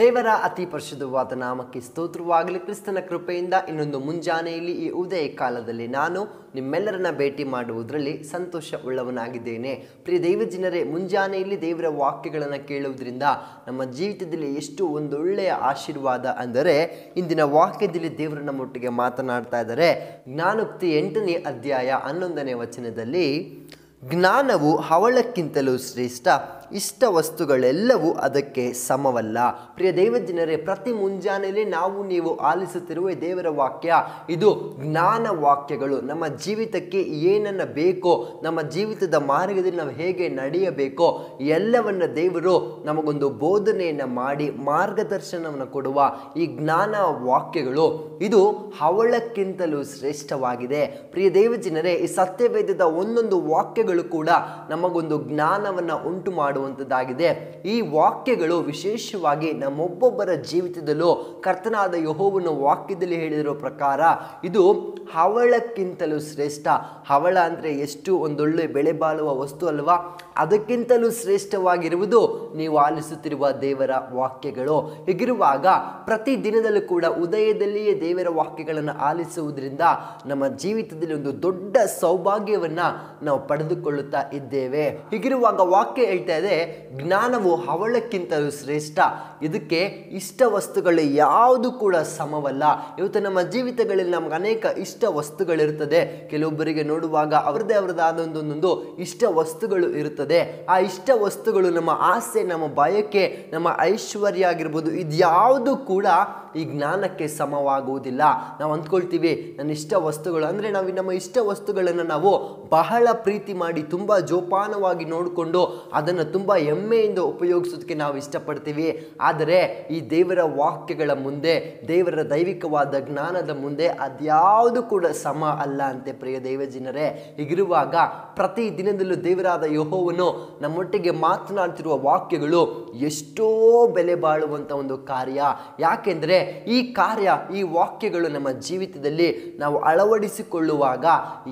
ದೇವರ ಅತಿ ಪರಿಶುದ್ಧವಾದ ನಾಮಕ್ಕೆ ಸ್ತೋತ್ರವಾಗಲಿ ಕ್ರಿಸ್ತನ ಕೃಪೆಯಿಂದ ಇನ್ನೊಂದು ಮುಂಜಾನೆಯಲ್ಲಿ ಈ ಉದಯ ಕಾಲದಲ್ಲಿ ನಾನು ನಿಮ್ಮೆಲ್ಲರನ್ನ ಭೇಟಿ ಮಾಡುವುದರಲ್ಲಿ ಸಂತೋಷ ಉಳ್ಳವನಾಗಿದ್ದೇನೆ ಪ್ರಿಯ ದೈವಜನರೇ ಮುಂಜಾನೆಯಲ್ಲಿ ದೇವರ ವಾಕ್ಯಗಳನ್ನು ಕೇಳುವುದರಿಂದ ನಮ್ಮ ಜೀವಿತದಲ್ಲಿ ಎಷ್ಟು ಒಂದೊಳ್ಳೆಯ ಆಶೀರ್ವಾದ ಅಂದರೆ ಇಂದಿನ ವಾಕ್ಯದಲ್ಲಿ ದೇವರು ನಮ್ಮೊಟ್ಟಿಗೆ ಮಾತನಾಡ್ತಾ ಇದ್ದಾರೆ ಜ್ಞಾನೋಕ್ತಿ ಎಂಟನೇ ಅಧ್ಯಾಯ ಹನ್ನೊಂದನೇ ವಚನದಲ್ಲಿ ಜ್ಞಾನವು ಹವಳಕ್ಕಿಂತಲೂ ಶ್ರೇಷ್ಠ ಇಷ್ಟ ವಸ್ತುಗಳೆಲ್ಲವೂ ಅದಕ್ಕೆ ಸಮವಲ್ಲ ಪ್ರಿಯ ದೈವಜನರೇ ಪ್ರತಿ ಮುಂಜಾನೆಯಲ್ಲಿ ನಾವು ನೀವು ಆಲಿಸುತ್ತಿರುವ ಈ ದೇವರ ವಾಕ್ಯ ಇದು ಜ್ಞಾನ ವಾಕ್ಯಗಳು ನಮ್ಮ ಜೀವಿತಕ್ಕೆ ಏನನ್ನ ಬೇಕೋ ನಮ್ಮ ಜೀವಿತದ ಮಾರ್ಗದಲ್ಲಿ ನಾವು ಹೇಗೆ ನಡೆಯಬೇಕೋ ಎಲ್ಲವನ್ನ ದೇವರು ನಮಗೊಂದು ಬೋಧನೆಯನ್ನು ಮಾಡಿ ಮಾರ್ಗದರ್ಶನವನ್ನು ಕೊಡುವ ಈ ಜ್ಞಾನ ವಾಕ್ಯಗಳು ಇದು ಹವಳಕ್ಕಿಂತಲೂ ಶ್ರೇಷ್ಠವಾಗಿದೆ ಪ್ರಿಯ ದೇವಜನರೇ ಈ ಸತ್ಯವೇದದ ಒಂದೊಂದು ವಾಕ್ಯಗಳು ಕೂಡ ನಮಗೊಂದು ಜ್ಞಾನವನ್ನು ಉಂಟು ಮಾಡುವಂಥದ್ದಾಗಿದೆ ಈ ವಾಕ್ಯಗಳು ವಿಶೇಷವಾಗಿ ನಮ್ಮೊಬ್ಬೊಬ್ಬರ ಜೀವಿತದಲ್ಲೂ ಕರ್ತನಾದ ಯಹೋವನು ವಾಕ್ಯದಲ್ಲಿ ಹೇಳಿರೋ ಪ್ರಕಾರ ಇದು ಹವಳಕ್ಕಿಂತಲೂ ಶ್ರೇಷ್ಠ ಹವಳ ಅಂದರೆ ಎಷ್ಟು ಒಂದೊಳ್ಳೆ ಬೆಳೆ ಬಾಳುವ ವಸ್ತು ಅಲ್ವಾ ಅದಕ್ಕಿಂತಲೂ ಶ್ರೇಷ್ಠವಾಗಿರುವುದು ನೀವು ಆಲಿಸುತ್ತಿರುವ ದೇವರ ವಾಕ್ಯಗಳು ಹೀಗಿರುವಾಗ ಪ್ರತಿ ದಿನದಲ್ಲೂ ಕೂಡ ಉದಯದಲ್ಲಿಯೇ ದೇವರ ವಾಕ್ಯಗಳನ್ನು ಆಲಿಸುವುದರಿಂದ ನಮ್ಮ ಜೀವಿತದಲ್ಲಿ ಒಂದು ದೊಡ್ಡ ಸೌಭಾಗ್ಯವನ್ನ ನಾವು ಪಡೆದುಕೊಳ್ಳುತ್ತಾ ಇದ್ದೇವೆ ಹೀಗಿರುವಾಗ ವಾಕ್ಯ ಹೇಳ್ತಾ ಇದೆ ಜ್ಞಾನವು ಹವಳಕ್ಕಿಂತಲೂ ಶ್ರೇಷ್ಠ ಇದಕ್ಕೆ ಇಷ್ಟ ವಸ್ತುಗಳು ಯಾವುದು ಕೂಡ ಸಮವಲ್ಲ ಇವತ್ತು ನಮ್ಮ ಜೀವಿತಗಳಲ್ಲಿ ನಮ್ಗೆ ಅನೇಕ ಇಷ್ಟ ವಸ್ತುಗಳಿರ್ತದೆ ಕೆಲವೊಬ್ಬರಿಗೆ ನೋಡುವಾಗ ಅವರದೇ ಅವರದಾದ ಒಂದೊಂದೊಂದು ಇಷ್ಟ ವಸ್ತುಗಳು ಇರುತ್ತದೆ ಆ ಇಷ್ಟ ವಸ್ತುಗಳು ನಮ್ಮ ಆಸೆ ನಮ್ಮ ಬಯಕೆ ನಮ್ಮ ಐಶ್ವರ್ಯ ಆಗಿರ್ಬೋದು ಇದ್ಯಾವುದು ಕೂಡ ಈ ಜ್ಞಾನಕ್ಕೆ ಸಮವಾಗುವುದಿಲ್ಲ ನಾವು ಅಂದ್ಕೊಳ್ತೀವಿ ನನ್ನ ಇಷ್ಟ ವಸ್ತುಗಳು ಅಂದರೆ ನಾವು ನಮ್ಮ ಇಷ್ಟ ವಸ್ತುಗಳನ್ನು ನಾವು ಬಹಳ ಪ್ರೀತಿ ಮಾಡಿ ತುಂಬ ಜೋಪಾನವಾಗಿ ನೋಡಿಕೊಂಡು ಅದನ್ನು ತುಂಬ ಹೆಮ್ಮೆಯಿಂದ ಉಪಯೋಗಿಸೋದಕ್ಕೆ ನಾವು ಇಷ್ಟಪಡ್ತೀವಿ ಆದರೆ ಈ ದೇವರ ವಾಕ್ಯಗಳ ಮುಂದೆ ದೇವರ ದೈವಿಕವಾದ ಜ್ಞಾನದ ಮುಂದೆ ಅದ್ಯಾವುದು ಕೂಡ ಸಮ ಅಲ್ಲ ಅಂತೆ ಪ್ರಿಯ ದೈವಜನರೇ ಹೀಗಿರುವಾಗ ಪ್ರತಿ ದಿನದಲ್ಲೂ ದೇವರಾದ ಯಹೋವನು ನಮ್ಮೊಟ್ಟಿಗೆ ಮಾತನಾಡ್ತಿರುವ ವಾಕ್ಯಗಳು ಎಷ್ಟೋ ಬೆಲೆ ಬಾಳುವಂಥ ಒಂದು ಕಾರ್ಯ ಯಾಕೆಂದರೆ ಈ ಕಾರ್ಯ ಈ ವಾಕ್ಯಗಳು ನಮ್ಮ ಜೀವಿತದಲ್ಲಿ ನಾವು ಅಳವಡಿಸಿಕೊಳ್ಳುವಾಗ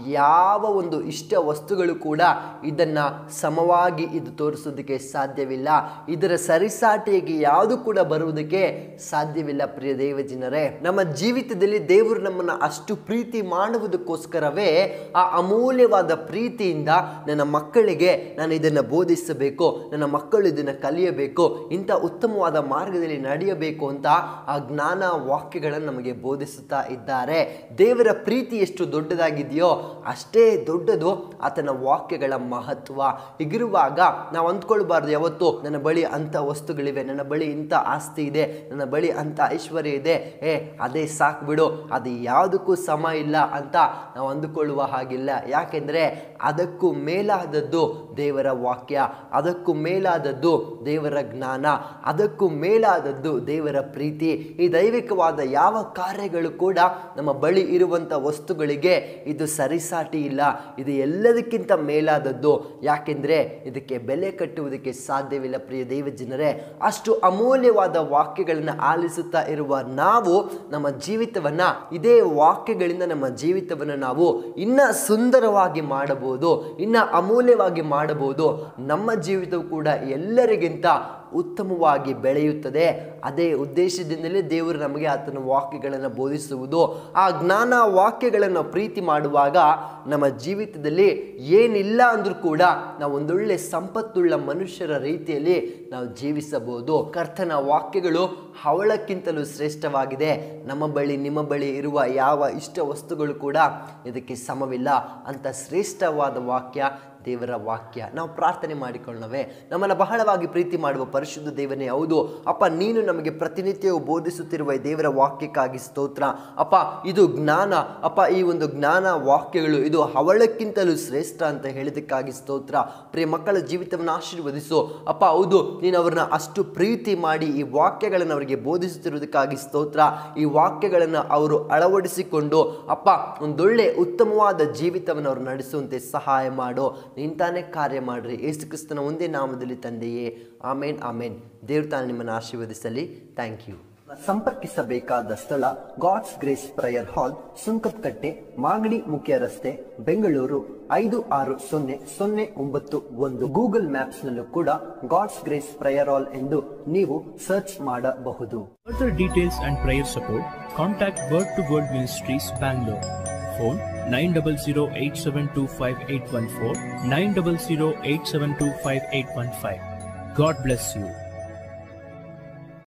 ಯಾವ ಒಂದು ಇಷ್ಟ ವಸ್ತುಗಳು ಕೂಡ ಇದನ್ನು ಸಮವಾಗಿ ಇದು ತೋರಿಸೋದಕ್ಕೆ ಸಾಧ್ಯವಿಲ್ಲ ಇದರ ಸರಿಸಾಟಿಯಾಗಿ ಯಾವುದು ಕೂಡ ಬರುವುದಕ್ಕೆ ಸಾಧ್ಯವಿಲ್ಲ ಪ್ರಿಯ ದೇವಜನರೇ ನಮ್ಮ ಜೀವಿತದಲ್ಲಿ ದೇವರು ನಮ್ಮನ್ನು ಅಷ್ಟು ಪ್ರೀತಿ ಮಾಡುವುದಕ್ಕೋಸ್ಕರವೇ ಆ ಅಮೂಲ್ಯವಾದ ಪ್ರೀತಿಯಿಂದ ನನ್ನ ಮಕ್ಕಳಿಗೆ ನಾನು ಇದನ್ನು ಬೋಧಿಸಬೇಕು ನನ್ನ ಮಕ್ಕಳು ಇದನ್ನು ಕಲಿಯಬೇಕು ಇಂಥ ಉತ್ತಮವಾದ ಮಾರ್ಗದಲ್ಲಿ ನಡೆಯಬೇಕು ಅಂತ ಆ ಜ್ಞಾನ ವಾಕ್ಯಗಳನ್ನು ನಮಗೆ ಬೋಧಿಸುತ್ತಾ ಇದ್ದಾರೆ ದೇವರ ಪ್ರೀತಿ ಎಷ್ಟು ದೊಡ್ಡದಾಗಿದೆಯೋ ಅಷ್ಟೇ ದೊಡ್ಡದು ಆತನ ವಾಕ್ಯಗಳ ಮಹತ್ವ ಹೀಗಿರುವಾಗ ನಾವು ಅಂದ್ಕೊಳ್ಬಾರ್ದು ಯಾವತ್ತು ನನ್ನ ಬಳಿ ಅಂಥ ವಸ್ತುಗಳಿವೆ ನನ್ನ ಬಳಿ ಇಂಥ ಆಸ್ತಿ ಇದೆ ನನ್ನ ಬಳಿ ಅಂಥ ಐಶ್ವರ್ಯ ಇದೆ ಏ ಅದೇ ಸಾಕು ಬಿಡು ಅದು ಯಾವುದಕ್ಕೂ ಸಮ ಇಲ್ಲ ಅಂತ ನಾವು ಅಂದುಕೊಳ್ಳುವ ಹಾಗಿಲ್ಲ ಯಾಕೆಂದರೆ ಅದಕ್ಕೂ ಮೇಲಾದದ್ದು ದೇವರ ವಾಕ್ಯ ಅದಕ್ಕೂ ಮೇಲಾದದ್ದು ದೇವರ ಜ್ಞಾನ ಅದಕ್ಕೂ ಮೇಲಾದದ್ದು ದೇವರ ಪ್ರೀತಿ ಈ ದೈವಿಕವಾದ ಯಾವ ಕಾರ್ಯಗಳು ಕೂಡ ನಮ್ಮ ಬಳಿ ಇರುವಂಥ ವಸ್ತುಗಳಿಗೆ ಇದು ಸರಿಸಾಟಿ ಇಲ್ಲ ಇದು ಎಲ್ಲದಕ್ಕಿಂತ ಮೇಲಾದದ್ದು ಯಾಕೆಂದರೆ ಇದಕ್ಕೆ ಬೆಲೆ ಕಟ್ಟುವುದಕ್ಕೆ ಸಾಧ್ಯವಿಲ್ಲ ಪ್ರಿಯ ದೈವ ಜನರೇ ಅಷ್ಟು ಅಮೂಲ್ಯವಾದ ವಾಕ್ಯಗಳನ್ನು ಆಲಿಸುತ್ತಾ ಇರುವ ನಾವು ನಮ್ಮ ಜೀವಿತವನ್ನು ಇದೇ ವಾಕ್ಯಗಳಿಂದ ನಮ್ಮ ಜೀವಿತವನ್ನು ನಾವು ಇನ್ನ ಸುಂದರವಾಗಿ ಮಾಡಬಹುದು ಇನ್ನ ಅಮೂಲ್ಯವಾಗಿ ಮಾಡಬಹುದು ನಮ್ಮ ಜೀವಿತವು ಕೂಡ ಎಲ್ಲರಿಗಿಂತ ಉತ್ತಮವಾಗಿ ಬೆಳೆಯುತ್ತದೆ ಅದೇ ಉದ್ದೇಶದಿಂದಲೇ ದೇವರು ನಮಗೆ ಆತನ ವಾಕ್ಯಗಳನ್ನು ಬೋಧಿಸುವುದು ಆ ಜ್ಞಾನ ವಾಕ್ಯಗಳನ್ನು ಪ್ರೀತಿ ಮಾಡುವಾಗ ನಮ್ಮ ಜೀವಿತದಲ್ಲಿ ಏನಿಲ್ಲ ಅಂದರೂ ಕೂಡ ನಾವು ಒಂದೊಳ್ಳೆ ಸಂಪತ್ತುಳ್ಳ ಮನುಷ್ಯರ ರೀತಿಯಲ್ಲಿ ನಾವು ಜೀವಿಸಬಹುದು ಕರ್ತನ ವಾಕ್ಯಗಳು ಹವಳಕ್ಕಿಂತಲೂ ಶ್ರೇಷ್ಠವಾಗಿದೆ ನಮ್ಮ ಬಳಿ ನಿಮ್ಮ ಬಳಿ ಇರುವ ಯಾವ ಇಷ್ಟ ವಸ್ತುಗಳು ಕೂಡ ಇದಕ್ಕೆ ಸಮವಿಲ್ಲ ಅಂತ ಶ್ರೇಷ್ಠವಾದ ವಾಕ್ಯ ದೇವರ ವಾಕ್ಯ ನಾವು ಪ್ರಾರ್ಥನೆ ಮಾಡಿಕೊಳ್ಳೋಣವೇ ನಮ್ಮನ್ನು ಬಹಳವಾಗಿ ಪ್ರೀತಿ ಮಾಡುವ ಪರಿಶುದ್ಧ ದೇವನೇ ಹೌದು ಅಪ್ಪ ನೀನು ನಮಗೆ ಪ್ರತಿನಿತ್ಯವೂ ಬೋಧಿಸುತ್ತಿರುವ ಈ ದೇವರ ವಾಕ್ಯಕ್ಕಾಗಿ ಸ್ತೋತ್ರ ಅಪ್ಪ ಇದು ಜ್ಞಾನ ಅಪ್ಪ ಈ ಒಂದು ಜ್ಞಾನ ವಾಕ್ಯಗಳು ಇದು ಹವಳಕ್ಕಿಂತಲೂ ಶ್ರೇಷ್ಠ ಅಂತ ಹೇಳಿದಕ್ಕಾಗಿ ಸ್ತೋತ್ರ ಪ್ರಿಯ ಮಕ್ಕಳ ಜೀವಿತವನ್ನು ಆಶೀರ್ವದಿಸು ಅಪ್ಪ ಹೌದು ನೀನು ಅವ್ರನ್ನ ಅಷ್ಟು ಪ್ರೀತಿ ಮಾಡಿ ಈ ವಾಕ್ಯಗಳನ್ನು ಅವರಿಗೆ ಬೋಧಿಸುತ್ತಿರುವುದಕ್ಕಾಗಿ ಸ್ತೋತ್ರ ಈ ವಾಕ್ಯಗಳನ್ನು ಅವರು ಅಳವಡಿಸಿಕೊಂಡು ಅಪ್ಪ ಒಂದೊಳ್ಳೆ ಉತ್ತಮವಾದ ಜೀವಿತವನ್ನು ಅವರು ನಡೆಸುವಂತೆ ಸಹಾಯ ಮಾಡು ನಿಂತಾನೆ ಕಾರ್ಯ ಮಾಡ್ರಿ ಯೇಸು ಕ್ರಿಸ್ತನ ಒಂದೇ ನಾಮದಲ್ಲಿ ತಂದೆಯೇ ಆಮೇನ್ ಆಮೇನ್ ದೇವ್ರು ತಾನು ನಿಮ್ಮನ್ನು ಆಶೀರ್ವದಿಸಲಿ ಥ್ಯಾಂಕ್ ಯು ಸಂಪರ್ಕಿಸಬೇಕಾದ ಸ್ಥಳ God's grace prayer hall Sunkadakatte Magadi ಮುಖ್ಯ ರಸ್ತೆ ಬೆಂಗಳೂರು ಐದು ಆರು ಸೊನ್ನೆ ಸೊನ್ನೆ ಒಂಬತ್ತು ಒಂದು ಗೂಗಲ್ ಮ್ಯಾಪ್ಸ್ ನಲ್ಲೂ ಕೂಡ ಗಾಡ್ಸ್ ಗ್ರೇಸ್ ಪ್ರಯರ್ ಹಾಲ್ ಎಂದು ನೀವು ಸರ್ಚ್ ಮಾಡಬಹುದು Further details and prayer support, contact Word to Word Ministries, Bangalore. Phone 900-872-5814, 900-872-5815. God bless you.